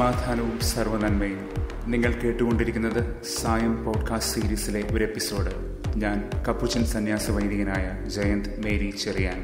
സമാധാനവും സർവനന്മയും നിങ്ങൾ കേട്ടുകൊണ്ടിരിക്കുന്നത് സായം പോഡ്കാസ്റ്റ് സീരീസിലെ ഒരു എപ്പിസോഡ് ഞാൻ കപ്പുച്ചൻ സന്യാസ വൈദികനായ ജയന്ത് മേരി ചെറിയാൻ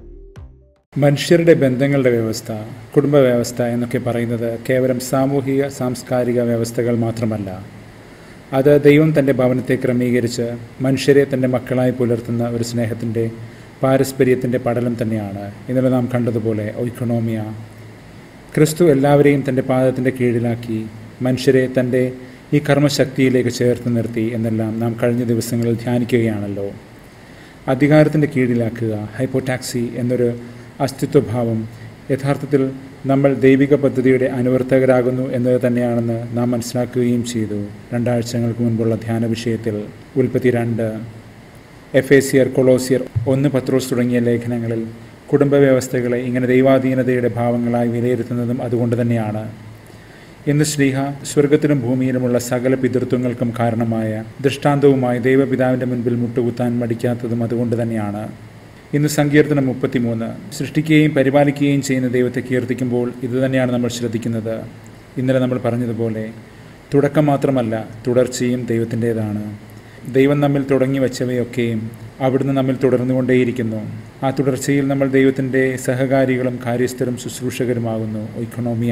മനുഷ്യരുടെ ബന്ധങ്ങളുടെ വ്യവസ്ഥ കുടുംബ വ്യവസ്ഥ എന്നൊക്കെ പറയുന്നത് കേവലം സാമൂഹിക സാംസ്കാരിക വ്യവസ്ഥകൾ മാത്രമല്ല അത് ദൈവം തൻ്റെ ഭവനത്തെ ക്രമീകരിച്ച് മനുഷ്യരെ തൻ്റെ മക്കളായി പുലർത്തുന്ന ഒരു സ്നേഹത്തിൻ്റെ പാരസ്പര്യത്തിൻ്റെ പടലം തന്നെയാണ് ഇന്നലെ നാം കണ്ടതുപോലെ ഒയ്ക്കണോമിയ ക്രിസ്തു എല്ലാവരെയും തൻ്റെ പാദത്തിൻ്റെ കീഴിലാക്കി മനുഷ്യരെ തൻ്റെ ഈ കർമ്മശക്തിയിലേക്ക് ചേർത്ത് നിർത്തി എന്നെല്ലാം നാം കഴിഞ്ഞ ദിവസങ്ങളിൽ ധ്യാനിക്കുകയാണല്ലോ അധികാരത്തിൻ്റെ കീഴിലാക്കുക ഹൈപ്പോടാക്സി എന്നൊരു അസ്തിത്വഭാവം യഥാർത്ഥത്തിൽ നമ്മൾ ദൈവിക പദ്ധതിയുടെ അനുവർത്തകരാകുന്നു എന്നത് തന്നെയാണെന്ന് നാം മനസ്സിലാക്കുകയും ചെയ്തു രണ്ടാഴ്ചകൾക്ക് മുൻപുള്ള ധ്യാന വിഷയത്തിൽ ഉൽപ്പത്തി രണ്ട് എഫേസിയർ കൊളോസിയർ ഒന്ന് പത്രോസ് തുടങ്ങിയ ലേഖനങ്ങളിൽ കുടുംബ വ്യവസ്ഥകളെ ഇങ്ങനെ ദൈവാധീനതയുടെ ഭാവങ്ങളായി വിലയിരുത്തുന്നതും അതുകൊണ്ട് തന്നെയാണ് ഇന്ന് ശ്രീഹ സ്വർഗത്തിലും ഭൂമിയിലുമുള്ള സകല പിതൃത്വങ്ങൾക്കും കാരണമായ ദൃഷ്ടാന്തവുമായി ദൈവപിതാവിൻ്റെ മുൻപിൽ മുട്ടുകുത്താൻ മടിക്കാത്തതും അതുകൊണ്ട് തന്നെയാണ് ഇന്ന് സങ്കീർത്തനം മുപ്പത്തിമൂന്ന് സൃഷ്ടിക്കുകയും പരിപാലിക്കുകയും ചെയ്യുന്ന ദൈവത്തെ കീർത്തിക്കുമ്പോൾ ഇതുതന്നെയാണ് നമ്മൾ ശ്രദ്ധിക്കുന്നത് ഇന്നലെ നമ്മൾ പറഞ്ഞതുപോലെ തുടക്കം മാത്രമല്ല തുടർച്ചയും ദൈവത്തിൻ്റേതാണ് ദൈവം നമ്മിൽ തുടങ്ങി വച്ചവയൊക്കെയും അവിടുന്ന് നമ്മിൽ തുടർന്നുകൊണ്ടേയിരിക്കുന്നു ആ തുടർച്ചയിൽ നമ്മൾ ദൈവത്തിൻ്റെ സഹകാരികളും കാര്യസ്ഥരും ശുശ്രൂഷകരുമാകുന്നു ഇക്കണോമിയ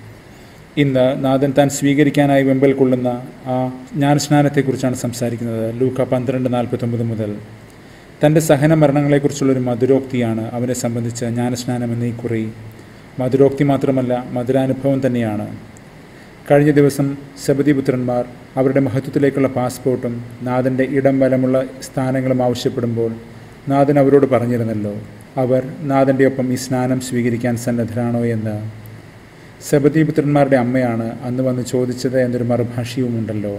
ഇന്ന് നാഥൻ താൻ സ്വീകരിക്കാനായി വെമ്പൽ കൊള്ളുന്ന ആ ജ്ഞാനസ്നാനത്തെക്കുറിച്ചാണ് സംസാരിക്കുന്നത് ലൂക്ക പന്ത്രണ്ട് നാൽപ്പത്തൊമ്പത് മുതൽ തൻ്റെ സഹന മരണങ്ങളെക്കുറിച്ചുള്ളൊരു മധുരോക്തിയാണ് അവനെ സംബന്ധിച്ച് ജ്ഞാനസ്നാനം എന്നീ കുറി മധുരോക്തി മാത്രമല്ല മധുരാനുഭവം തന്നെയാണ് കഴിഞ്ഞ ദിവസം സബദിപുത്രന്മാർ അവരുടെ മഹത്വത്തിലേക്കുള്ള പാസ്പോർട്ടും നാഥൻ്റെ ഇടം വലമുള്ള സ്ഥാനങ്ങളും ആവശ്യപ്പെടുമ്പോൾ നാഥൻ അവരോട് പറഞ്ഞിരുന്നല്ലോ അവർ നാഥൻ്റെ ഒപ്പം ഈ സ്നാനം സ്വീകരിക്കാൻ സന്നദ്ധരാണോ എന്ന് സബദീപുത്രന്മാരുടെ അമ്മയാണ് അന്ന് വന്ന് ചോദിച്ചത് എന്നൊരു മറുഭാഷ്യവുമുണ്ടല്ലോ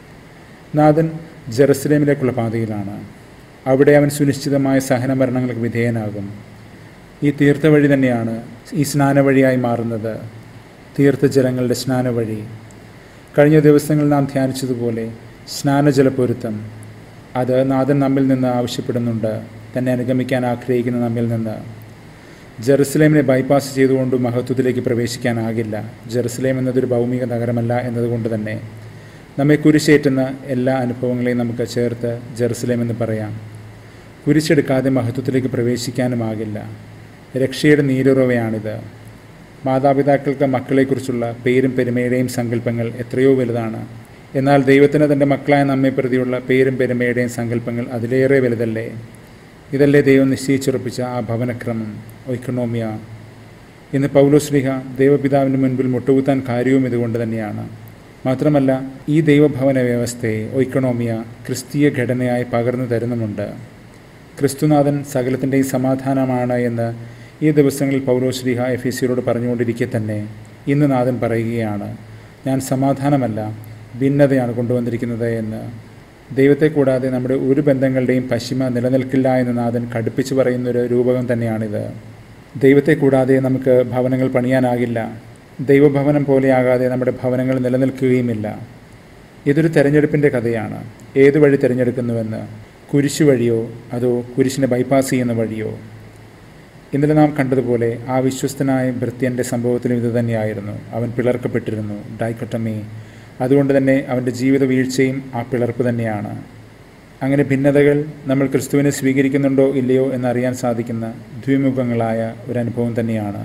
നാഥൻ ജെറുസലേമിലേക്കുള്ള പാതയിലാണ് അവിടെ അവൻ സുനിശ്ചിതമായ സഹനമരണങ്ങൾക്ക് വിധേയനാകും ഈ തീർത്ഥവഴി തന്നെയാണ് ഈ സ്നാനവഴിയായി മാറുന്നത് തീർത്ഥജലങ്ങളുടെ സ്നാനവഴി കഴിഞ്ഞ ദിവസങ്ങളിൽ നാം ധ്യാനിച്ചതുപോലെ സ്നാനജലപ്പൊരുത്തം അത് നാഥൻ നമ്മിൽ നിന്ന് ആവശ്യപ്പെടുന്നുണ്ട് തന്നെ അനുഗമിക്കാൻ ആഗ്രഹിക്കുന്ന നമ്മിൽ നിന്ന് ജെറുസലേമിനെ ബൈപ്പാസ് ചെയ്തുകൊണ്ട് മഹത്വത്തിലേക്ക് പ്രവേശിക്കാനാകില്ല ജെറുസലേം എന്നതൊരു ഭൗമിക നഗരമല്ല എന്നതുകൊണ്ട് തന്നെ നമ്മെ കുരിശേറ്റുന്ന എല്ലാ അനുഭവങ്ങളെയും നമുക്ക് ചേർത്ത് ജെറുസലേം എന്ന് പറയാം കുരിശെടുക്കാതെ മഹത്വത്തിലേക്ക് പ്രവേശിക്കാനുമാകില്ല രക്ഷയുടെ നീരുറവയാണിത് മാതാപിതാക്കൾക്ക് മക്കളെക്കുറിച്ചുള്ള പേരും പെരുമയുടെയും സങ്കല്പങ്ങൾ എത്രയോ വലുതാണ് എന്നാൽ ദൈവത്തിന് തൻ്റെ മക്കളായ നമ്മെ പ്രതിയുള്ള പേരും പെരുമയുടെയും സങ്കല്പങ്ങൾ അതിലേറെ വലുതല്ലേ ഇതല്ലേ ദൈവം നിശ്ചയിച്ചുറപ്പിച്ച ആ ഭവനക്രമം ഒയ്ക്കണോമിയ ഇന്ന് പൗലോശ്രീഹ ദൈവപിതാവിൻ്റെ മുൻപിൽ മുട്ടുകുത്താൻ കാര്യവും ഇതുകൊണ്ട് തന്നെയാണ് മാത്രമല്ല ഈ ദൈവഭവന വ്യവസ്ഥയെ ഒയ്ക്കണോമിയ ക്രിസ്തീയ ഘടനയായി പകർന്നു തരുന്നുമുണ്ട് ക്രിസ്തുനാഥൻ സകലത്തിൻ്റെയും സമാധാനമാണ് എന്ന് ഈ ദിവസങ്ങളിൽ പൗലോശ്രീഹ എഫ് എ സിയോട് പറഞ്ഞുകൊണ്ടിരിക്കെ തന്നെ ഇന്ന് നാഥൻ പറയുകയാണ് ഞാൻ സമാധാനമല്ല ഭിന്നതയാണ് കൊണ്ടുവന്നിരിക്കുന്നത് എന്ന് ദൈവത്തെ കൂടാതെ നമ്മുടെ ഒരു ബന്ധങ്ങളുടെയും പശ്ചിമ നിലനിൽക്കില്ല എന്ന് നാഥൻ കടുപ്പിച്ച് പറയുന്നൊരു രൂപകം തന്നെയാണിത് ദൈവത്തെ കൂടാതെ നമുക്ക് ഭവനങ്ങൾ പണിയാനാകില്ല ദൈവഭവനം പോലെയാകാതെ നമ്മുടെ ഭവനങ്ങൾ നിലനിൽക്കുകയുമില്ല ഇതൊരു തെരഞ്ഞെടുപ്പിൻ്റെ കഥയാണ് ഏത് വഴി തിരഞ്ഞെടുക്കുന്നുവെന്ന് കുരിശു വഴിയോ അതോ കുരിശിനെ ബൈപ്പാസ് ചെയ്യുന്ന വഴിയോ ഇന്നലെ നാം കണ്ടതുപോലെ ആ വിശ്വസ്തനായ ഭൃത്യൻ്റെ സംഭവത്തിലും ഇത് തന്നെയായിരുന്നു അവൻ പിളർക്കപ്പെട്ടിരുന്നു ഡൈക്കൊട്ടമി അതുകൊണ്ട് തന്നെ അവൻ്റെ ജീവിത വീഴ്ചയും ആ പിളർപ്പ് തന്നെയാണ് അങ്ങനെ ഭിന്നതകൾ നമ്മൾ ക്രിസ്തുവിനെ സ്വീകരിക്കുന്നുണ്ടോ ഇല്ലയോ എന്നറിയാൻ സാധിക്കുന്ന ദ്വിമുഖങ്ങളായ ഒരു അനുഭവം തന്നെയാണ്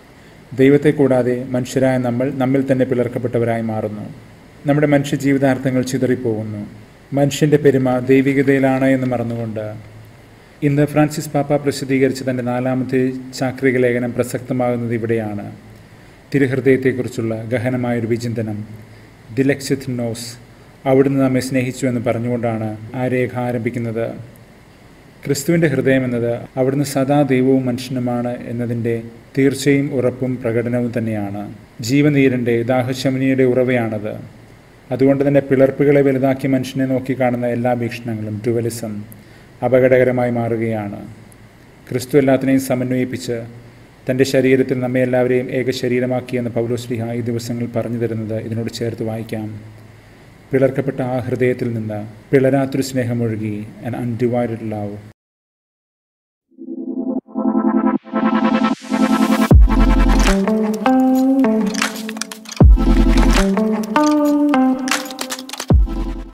ദൈവത്തെ കൂടാതെ മനുഷ്യരായ നമ്മൾ നമ്മിൽ തന്നെ പിളർക്കപ്പെട്ടവരായി മാറുന്നു നമ്മുടെ മനുഷ്യ ജീവിതാർത്ഥങ്ങൾ ചിതറിപ്പോകുന്നു മനുഷ്യൻ്റെ പെരുമ ദൈവികതയിലാണ് എന്ന് മറന്നുകൊണ്ട് ഇന്ന് ഫ്രാൻസിസ് പാപ്പ പ്രസിദ്ധീകരിച്ച തൻ്റെ നാലാമത്തെ ചാക്രിക ലേഖനം പ്രസക്തമാകുന്നത് ഇവിടെയാണ് തിരുഹൃദയത്തെക്കുറിച്ചുള്ള ഗഹനമായൊരു വിചിന്തനം ദിലക്സിത് നോസ് അവിടുന്ന് നമ്മെ സ്നേഹിച്ചു എന്ന് പറഞ്ഞുകൊണ്ടാണ് ആ രേഖ ആരംഭിക്കുന്നത് ക്രിസ്തുവിൻ്റെ ഹൃദയം എന്നത് അവിടുന്ന് സദാ ദൈവവും മനുഷ്യനുമാണ് എന്നതിൻ്റെ തീർച്ചയും ഉറപ്പും പ്രകടനവും തന്നെയാണ് ജീവനീരൻ്റെ ദാഹശമനിയുടെ ഉറവയാണത് അതുകൊണ്ട് തന്നെ പിളർപ്പുകളെ വലുതാക്കി മനുഷ്യനെ നോക്കിക്കാണുന്ന എല്ലാ വീക്ഷണങ്ങളും ഡുവലിസം അപകടകരമായി മാറുകയാണ് ക്രിസ്തു എല്ലാത്തിനെയും സമന്വയിപ്പിച്ച് തൻ്റെ ശരീരത്തിൽ നമ്മെ എല്ലാവരെയും ഏക ശരീരമാക്കിയെന്ന് പൗലോശ്രീഹ ഈ ദിവസങ്ങൾ പറഞ്ഞു തരുന്നത് ഇതിനോട് ചേർത്ത് വായിക്കാം പിളർക്കപ്പെട്ട ആ ഹൃദയത്തിൽ നിന്ന് പിളരാത്തൊരു സ്നേഹമൊഴുകി ആൻ അൺഡിവൈഡഡ് ലവ്